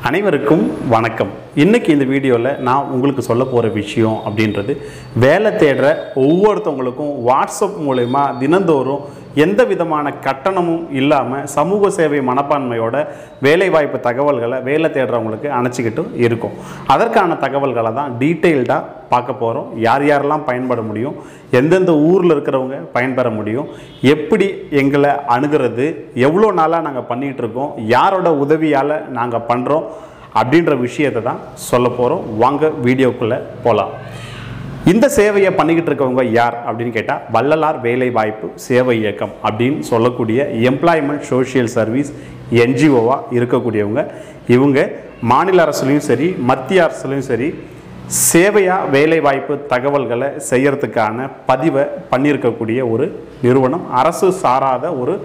அனைவருக்கும் வணக்கம் இன்னைக்கு இந்த வீடியோவில் நான் உங்களுக்கு சொல்ல போகிற விஷயம் அப்படின்றது வேலை தேடுற ஒவ்வொருத்தவங்களுக்கும் வாட்ஸ்அப் மூலயமா தினந்தோறும் எந்த விதமான கட்டணமும் இல்லாமல் சமூக சேவை மனப்பான்மையோட வேலைவாய்ப்பு தகவல்களை வேலை தேடுறவங்களுக்கு அணைச்சிக்கிட்டு இருக்கும் அதற்கான தகவல்களை தான் டீட்டெயில்டாக பார்க்க போகிறோம் யார் யாரெல்லாம் பயன்பட முடியும் எந்தெந்த ஊரில் இருக்கிறவங்க பயன்பெற முடியும் எப்படி எங்களை அணுகிறது எவ்வளோ நாளாக நாங்கள் பண்ணிகிட்டு இருக்கோம் யாரோட உதவியால் நாங்கள் பண்ணுறோம் அப்படின்ற விஷயத்தை தான் சொல்ல போகிறோம் வாங்க வீடியோக்குள்ளே போகலாம் இந்த சேவையை பண்ணிக்கிட்டு இருக்கவங்க யார் அப்படின்னு கேட்டால் வள்ளலார் வேலைவாய்ப்பு சேவை இயக்கம் அப்படின்னு சொல்லக்கூடிய எம்ப்ளாய்மெண்ட் சோஷியல் சர்வீஸ் என்ஜிஓவாக இருக்கக்கூடியவங்க இவங்க மாநில அரசுலையும் சரி மத்திய அரசுலையும் சரி சேவையாக வேலைவாய்ப்பு தகவல்களை செய்யறதுக்கான பதிவை பண்ணியிருக்கக்கூடிய ஒரு நிறுவனம் அரசு சாராத ஒரு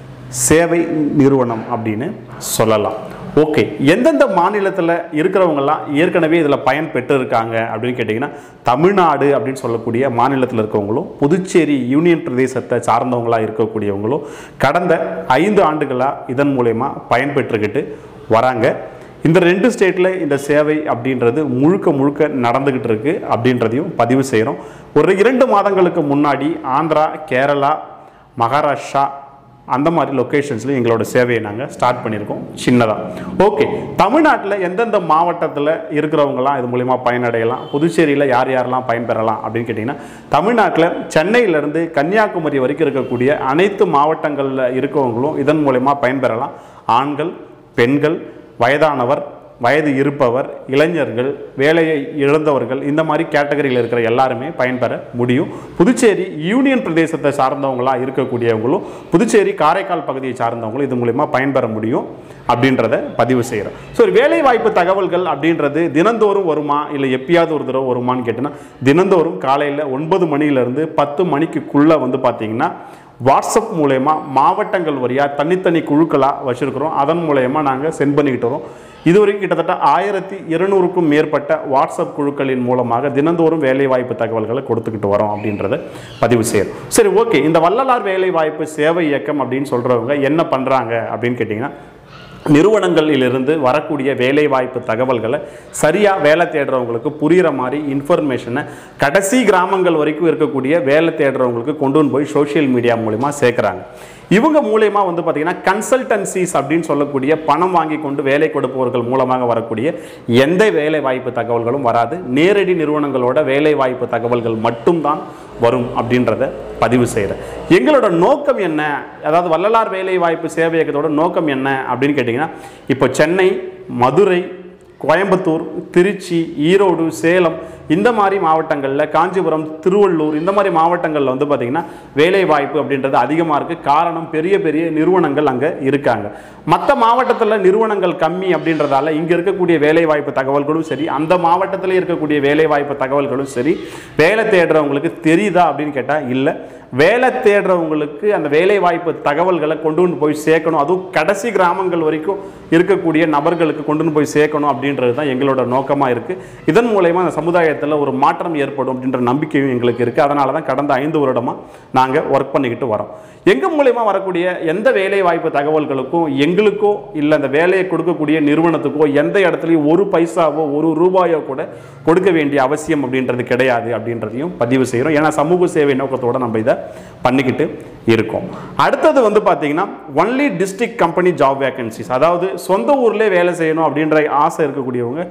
சேவை நிறுவனம் அப்படின்னு சொல்லலாம் ஓகே எந்தெந்த மாநிலத்தில் இருக்கிறவங்கலாம் ஏற்கனவே இதில் பயன் பெற்றிருக்காங்க அப்படின்னு கேட்டிங்கன்னா தமிழ்நாடு அப்படின்னு சொல்லக்கூடிய மாநிலத்தில் இருக்கவங்களும் புதுச்சேரி யூனியன் பிரதேசத்தை சார்ந்தவங்களாக இருக்கக்கூடியவங்களும் கடந்த ஐந்து ஆண்டுகளாக இதன் மூலயமா பயன்பெற்றுக்கிட்டு வராங்க இந்த ரெண்டு ஸ்டேட்டில் இந்த சேவை அப்படின்றது முழுக்க முழுக்க நடந்துக்கிட்டு இருக்கு அப்படின்றதையும் பதிவு செய்கிறோம் ஒரு இரண்டு மாதங்களுக்கு முன்னாடி ஆந்திரா கேரளா மகாராஷ்டிரா அந்த மாதிரி லொக்கேஷன்ஸில் எங்களோட சேவையை நாங்கள் ஸ்டார்ட் பண்ணியிருக்கோம் சின்னதாக ஓகே தமிழ்நாட்டில் எந்தெந்த மாவட்டத்தில் இருக்கிறவங்களாம் இது மூலிமா பயனடையலாம் புதுச்சேரியில் யார் யாரெல்லாம் பயன்பெறலாம் அப்படின்னு கேட்டிங்கன்னா தமிழ்நாட்டில் சென்னையிலேருந்து கன்னியாகுமரி வரைக்கும் இருக்கக்கூடிய அனைத்து மாவட்டங்களில் இருக்கவங்களும் இதன் மூலயமா பயன்பெறலாம் ஆண்கள் பெண்கள் வயதானவர் வயது இருப்பவர் இளைஞர்கள் வேலையை இழந்தவர்கள் இந்த மாதிரி கேட்டகரியில் இருக்கிற எல்லாருமே பயன்பெற முடியும் புதுச்சேரி யூனியன் பிரதேசத்தை சார்ந்தவங்களா இருக்கக்கூடியவங்களும் புதுச்சேரி காரைக்கால் பகுதியை சார்ந்தவங்களும் இது மூலிமா பயன்பெற முடியும் அப்படின்றத பதிவு செய்கிறோம் ஸோ ஒரு வேலை வாய்ப்பு தகவல்கள் அப்படின்றது தினந்தோறும் வருமா இல்லை எப்பயாவது ஒரு தடவை வருமான்னு கேட்டிங்கன்னா தினந்தோறும் காலையில் ஒன்பது மணியிலேருந்து பத்து மணிக்குள்ளே வந்து பார்த்தீங்கன்னா வாட்ஸ்அப் மூலயமா மாவட்டங்கள் வழியாக தனித்தனி குழுக்களாக வச்சுருக்கிறோம் அதன் மூலயமா நாங்கள் சென்ட் பண்ணிக்கிட்டு வரோம் இதுவரைக்கும் கிட்டத்தட்ட ஆயிரத்தி இருநூறுக்கும் மேற்பட்ட வாட்ஸ்அப் குழுக்களின் மூலமாக தினந்தோறும் வேலைவாய்ப்பு தகவல்களை கொடுத்துக்கிட்டு வரோம் அப்படின்றத பதிவு செய்யணும் சரி ஓகே இந்த வள்ளலார் வேலைவாய்ப்பு சேவை இயக்கம் அப்படின்னு சொல்கிறவங்க என்ன பண்ணுறாங்க அப்படின்னு கேட்டிங்கன்னா நிறுவனங்களிலிருந்து வரக்கூடிய வேலைவாய்ப்பு தகவல்களை சரியாக வேலை தேடுறவங்களுக்கு புரிகிற மாதிரி இன்ஃபர்மேஷனை கடைசி கிராமங்கள் வரைக்கும் இருக்கக்கூடிய வேலை தேடுறவங்களுக்கு கொண்டு வந்து போய் சோஷியல் மீடியா மூலிமா சேர்க்குறாங்க இவங்க மூலயமா வந்து பார்த்திங்கன்னா கன்சல்டன்சிஸ் அப்படின்னு சொல்லக்கூடிய பணம் வாங்கி கொண்டு வேலை கொடுப்பவர்கள் மூலமாக வரக்கூடிய எந்த வேலை வாய்ப்பு தகவல்களும் வராது நேரடி நிறுவனங்களோட வேலை வாய்ப்பு தகவல்கள் மட்டும்தான் வரும் அப்படின்றத பதிவு செய்கிறேன் எங்களோட நோக்கம் என்ன அதாவது வள்ளலார் வேலை வாய்ப்பு சேவை இயக்கத்தோட நோக்கம் என்ன அப்படின்னு கேட்டிங்கன்னா இப்போ சென்னை மதுரை கோயம்புத்தூர் திருச்சி ஈரோடு சேலம் இந்த மாதிரி மாவட்டங்களில் காஞ்சிபுரம் திருவள்ளூர் இந்த மாதிரி மாவட்டங்களில் வந்து பார்த்திங்கன்னா வேலை வாய்ப்பு அப்படின்றது அதிகமாக இருக்குது காரணம் பெரிய பெரிய நிறுவனங்கள் அங்கே இருக்காங்க மற்ற மாவட்டத்தில் நிறுவனங்கள் கம்மி அப்படின்றதால இங்கே இருக்கக்கூடிய வேலை வாய்ப்பு தகவல்களும் சரி அந்த மாவட்டத்தில் இருக்கக்கூடிய வேலை வாய்ப்பு தகவல்களும் சரி வேலை தேடுறவங்களுக்கு தெரியுதா அப்படின்னு கேட்டால் இல்லை வேலை தேடுறவங்களுக்கு அந்த வேலை வாய்ப்பு தகவல்களை கொண்டு வந்து போய் சேர்க்கணும் அதுவும் கடைசி கிராமங்கள் வரைக்கும் இருக்கக்கூடிய நபர்களுக்கு கொண்டு வந்து போய் சேர்க்கணும் அப்படின்றது தான் எங்களோட நோக்கமாக இருக்குது இதன் மூலயமா அந்த சமுதாயத்தில் ஒரு மாற்றம் ஏற்படும் அப்படின்ற நம்பிக்கையும் எங்களுக்கு இருக்குது அதனால தான் கடந்த ஐந்து வருடமாக நாங்கள் ஒர்க் பண்ணிக்கிட்டு வரோம் எங்கள் மூலயமா வரக்கூடிய எந்த வேலை வாய்ப்பு தகவல்களுக்கும் எங்களுக்கோ இல்லை அந்த வேலையை கொடுக்கக்கூடிய நிறுவனத்துக்கோ எந்த இடத்துலையும் ஒரு பைசாவோ ஒரு ரூபாயோ கூட கொடுக்க வேண்டிய அவசியம் அப்படின்றது கிடையாது அப்படின்றதையும் பதிவு செய்கிறோம் ஏன்னா சமூக சேவை நோக்கத்தோடு நம்ம இதை பண்ணிக்கிட்டு இருக்கோம் அடுத்தது வந்து பார்த்தீங்கன்னா only district company job vacancies அதாவது சொந்த ஊர்லேயே வேலை செய்யணும் அப்படின்ற ஆசை இருக்கக்கூடியவங்க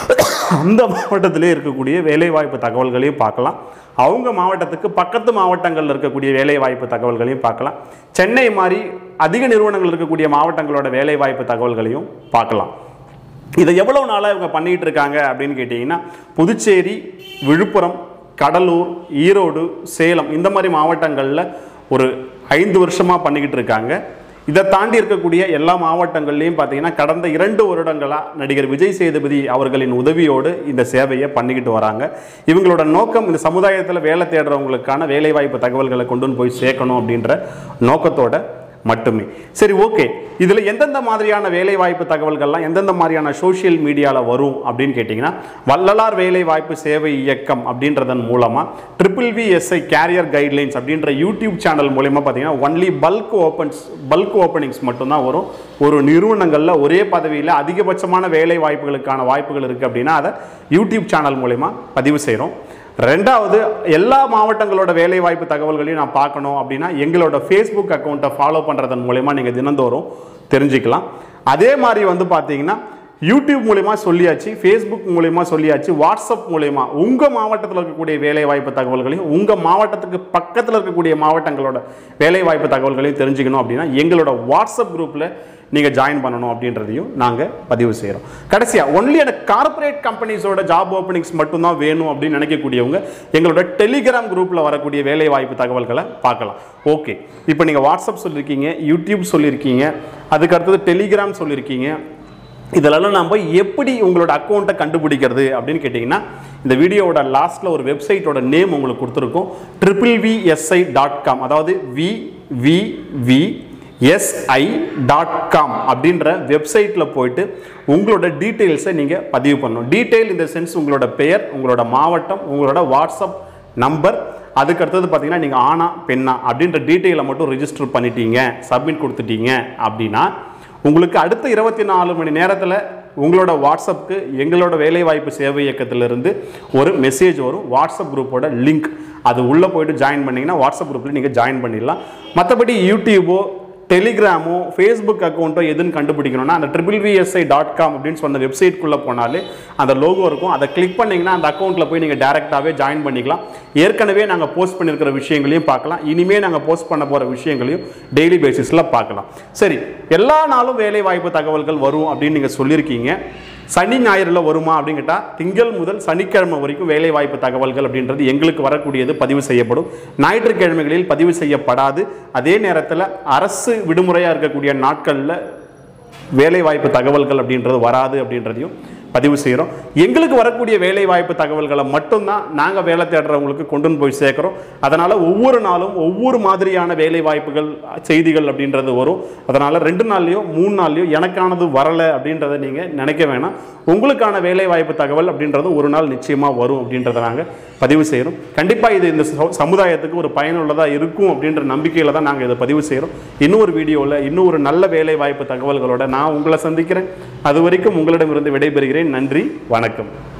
அந்த மாவட்டத்திலே இருக்கக்கூடிய வேலைவாய்ப்பு தகவல்களையும் பார்க்கலாம் அவங்க மாவட்டத்துக்கு பக்கத்து மாவட்டங்களில் இருக்கக்கூடிய வேலைவாய்ப்பு தகவல்களையும் பார்க்கலாம் சென்னை மாதிரி அதிக நிறுவனங்கள் இருக்கக்கூடிய மாவட்டங்களோட வேலைவாய்ப்பு தகவல்களையும் பார்க்கலாம் இதை எவ்வளோ நாளாக இவங்க பண்ணிகிட்டு இருக்காங்க அப்படின்னு கேட்டிங்கன்னா புதுச்சேரி விழுப்புரம் கடலூர் ஈரோடு சேலம் இந்த மாதிரி மாவட்டங்களில் ஒரு ஐந்து வருஷமாக பண்ணிக்கிட்டு இருக்காங்க இதை தாண்டி இருக்கக்கூடிய எல்லா மாவட்டங்கள்லையும் பார்த்தீங்கன்னா கடந்த இரண்டு வருடங்களாக நடிகர் விஜய் சேதுபதி அவர்களின் உதவியோடு இந்த சேவையை பண்ணிக்கிட்டு வராங்க இவங்களோட நோக்கம் இந்த சமுதாயத்தில் வேலை தேடுறவங்களுக்கான வேலைவாய்ப்பு தகவல்களை கொண்டு வந்து போய் சேர்க்கணும் அப்படின்ற நோக்கத்தோட மட்டுமே சரி ஓகே இதில் எந்தெந்த மாதிரியான வேலைவாய்ப்பு தகவல்கள்லாம் எந்தெந்த மாதிரியான சோஷியல் மீடியாவில் வரும் அப்படின்னு கேட்டிங்கன்னா வள்ளலார் வேலைவாய்ப்பு சேவை இயக்கம் அப்படின்றதன் மூலமாக triple V SI career guidelines அப்படின்ற யூடியூப் சேனல் மூலயமா பார்த்தீங்கன்னா only bulk opens bulk openings மட்டும்தான் வரும் ஒரு நிறுவனங்களில் ஒரே பதவியில் அதிகபட்சமான வேலை வாய்ப்புகளுக்கான வாய்ப்புகள் இருக்குது அப்படின்னா அதை யூடியூப் சேனல் மூலயமா பதிவு செய்கிறோம் ரெண்டாவது எல்லா மாவட்டங்களோட வேலைவாய்ப்பு தகவல்களையும் நான் பார்க்கணும் அப்படின்னா எங்களோட ஃபேஸ்புக் அக்கௌண்ட்டை ஃபாலோ பண்ணுறதன் மூலயமா நீங்கள் தினந்தோறும் தெரிஞ்சுக்கலாம் அதே மாதிரி வந்து பார்த்தீங்கன்னா யூடியூப் மூலயமா சொல்லியாச்சு ஃபேஸ்புக் மூலயமா சொல்லியாச்சு வாட்ஸ்அப் மூலயமா உங்கள் மாவட்டத்தில் இருக்கக்கூடிய வேலைவாய்ப்பு தகவல்களையும் உங்கள் மாவட்டத்துக்கு பக்கத்தில் இருக்கக்கூடிய மாவட்டங்களோட வேலைவாய்ப்பு தகவல்களையும் தெரிஞ்சுக்கணும் அப்படின்னா எங்களோட வாட்ஸ்அப் குரூப்பில் நீங்கள் ஜாயின் பண்ணணும் அப்படின்றதையும் நாங்கள் பதிவு செய்கிறோம் கடைசியாக ஒன்லி எனக்கு கார்ப்பரேட் கம்பெனிஸோட ஜாப் ஓப்பனிங்ஸ் மட்டும்தான் வேணும் அப்படின்னு நினைக்கக்கூடியவங்க எங்களோட டெலிகிராம் குரூப்பில் வரக்கூடிய வேலை வாய்ப்பு தகவல்களை பார்க்கலாம் ஓகே இப்போ நீங்கள் வாட்ஸ்அப் சொல்லியிருக்கீங்க யூடியூப் சொல்லியிருக்கீங்க அதுக்கு அடுத்தது டெலிகிராம் சொல்லியிருக்கீங்க இதெல்லாம் நம்ம எப்படி உங்களோட அக்கௌண்ட்டை கண்டுபிடிக்கிறது அப்படின்னு கேட்டிங்கன்னா இந்த வீடியோவோட லாஸ்ட்டில் ஒரு வெப்சைட்டோட நேம் உங்களுக்கு கொடுத்துருக்கோம் ட்ரிபிள் விஎஸ்ஐ டாட் காம் அதாவது V V V SI dot com அப்படின்ற வெப்சைட்டில் போயிட்டு உங்களோட டீட்டெயில்ஸை நீங்கள் பதிவு பண்ணணும் டீட்டெயில் இந்த சென்ஸ் உங்களோட பெயர் உங்களோட மாவட்டம் உங்களோட வாட்ஸ்அப் நம்பர் அதுக்கு அடுத்தது பார்த்தீங்கன்னா நீங்கள் ஆனா பெண்ணா அப்படின்ற டீட்டெயிலை மட்டும் ரிஜிஸ்டர் பண்ணிட்டீங்க சப்மிட் கொடுத்துட்டீங்க அப்படின்னா உங்களுக்கு அடுத்த இருபத்தி நாலு மணி நேரத்தில் உங்களோட வாட்ஸ்அப்புக்கு எங்களோட வேலைவாய்ப்பு சேவை இயக்கத்திலிருந்து ஒரு மெசேஜ் வரும் வாட்ஸ்அப் குரூப்போட லிங்க் அது உள்ளே போயிட்டு ஜாயின் பண்ணிங்கன்னா வாட்ஸ்அப் குரூப்பில் நீங்கள் ஜாயின் பண்ணிடலாம் மற்றபடி யூடியூபோ டெலிகிராமோ ஃபேஸ்புக் அக்கௌண்ட்டோ எதுன்னு கண்டுபிடிக்கணும்னா அந்த ட்ரிபிள் விஎஸ்ஐ டாட் காம் அப்படின்னு சொன்ன வெப்சைட்குள்ளே போனாலே அந்த லோகோ இருக்கும் அதை கிளிக் பண்ணிங்கன்னா அந்த அக்கௌண்ட்டில் போய் நீங்கள் டேரெக்டாகவே ஜாயின் பண்ணிக்கலாம் ஏற்கனவே நாங்கள் போஸ்ட் பண்ணியிருக்கிற விஷயங்களையும் பார்க்கலாம் இனிமேல் நாங்கள் போஸ்ட் பண்ண போகிற விஷயங்களையும் டெய்லி பேசிஸில் பார்க்கலாம் சரி எல்லா நாளும் வேலை வாய்ப்பு தகவல்கள் வரும் அப்படின்னு நீங்கள் சொல்லியிருக்கீங்க சனி ஞாயிறில் வருமா அப்படின்னு கேட்டால் திங்கள் முதல் சனிக்கிழமை வரைக்கும் வேலை வாய்ப்பு தகவல்கள் அப்படின்றது எங்களுக்கு வரக்கூடியது பதிவு செய்யப்படும் ஞாயிற்றுக்கிழமைகளில் பதிவு செய்யப்படாது அதே நேரத்தில் அரசு விடுமுறையாக இருக்கக்கூடிய நாட்களில் வேலை வாய்ப்பு தகவல்கள் அப்படின்றது வராது அப்படின்றதையும் பதிவு செய்கிறோம் எங்களுக்கு வரக்கூடிய வேலை வாய்ப்பு தகவல்களை மட்டும்தான் நாங்கள் வேலை தேடுறவங்களுக்கு கொண்டு போய் சேர்க்குறோம் அதனால் ஒவ்வொரு நாளும் ஒவ்வொரு மாதிரியான வேலை வாய்ப்புகள் செய்திகள் அப்படின்றது வரும் அதனால் ரெண்டு நாள்லையோ மூணு நாள்லையோ எனக்கானது வரலை அப்படின்றத நீங்கள் நினைக்க வேணாம் உங்களுக்கான வேலை வாய்ப்பு தகவல் அப்படின்றது ஒரு நாள் நிச்சயமாக வரும் அப்படின்றத நாங்கள் பதிவு செய்கிறோம் கண்டிப்பாக இது இந்த சமு- சமுதாயத்துக்கு ஒரு பயனுள்ளதாக இருக்கும் அப்படின்ற நம்பிக்கையில் தான் நாங்கள் இதை பதிவு செய்கிறோம் இன்னும் ஒரு வீடியோவில் இன்னும் ஒரு நல்ல வேலை வாய்ப்பு தகவல்களோட நான் உங்களை சந்திக்கிறேன் அது வரைக்கும் உங்களிடமிருந்து விடைபெறுகிறேன் நன்றி வணக்கம்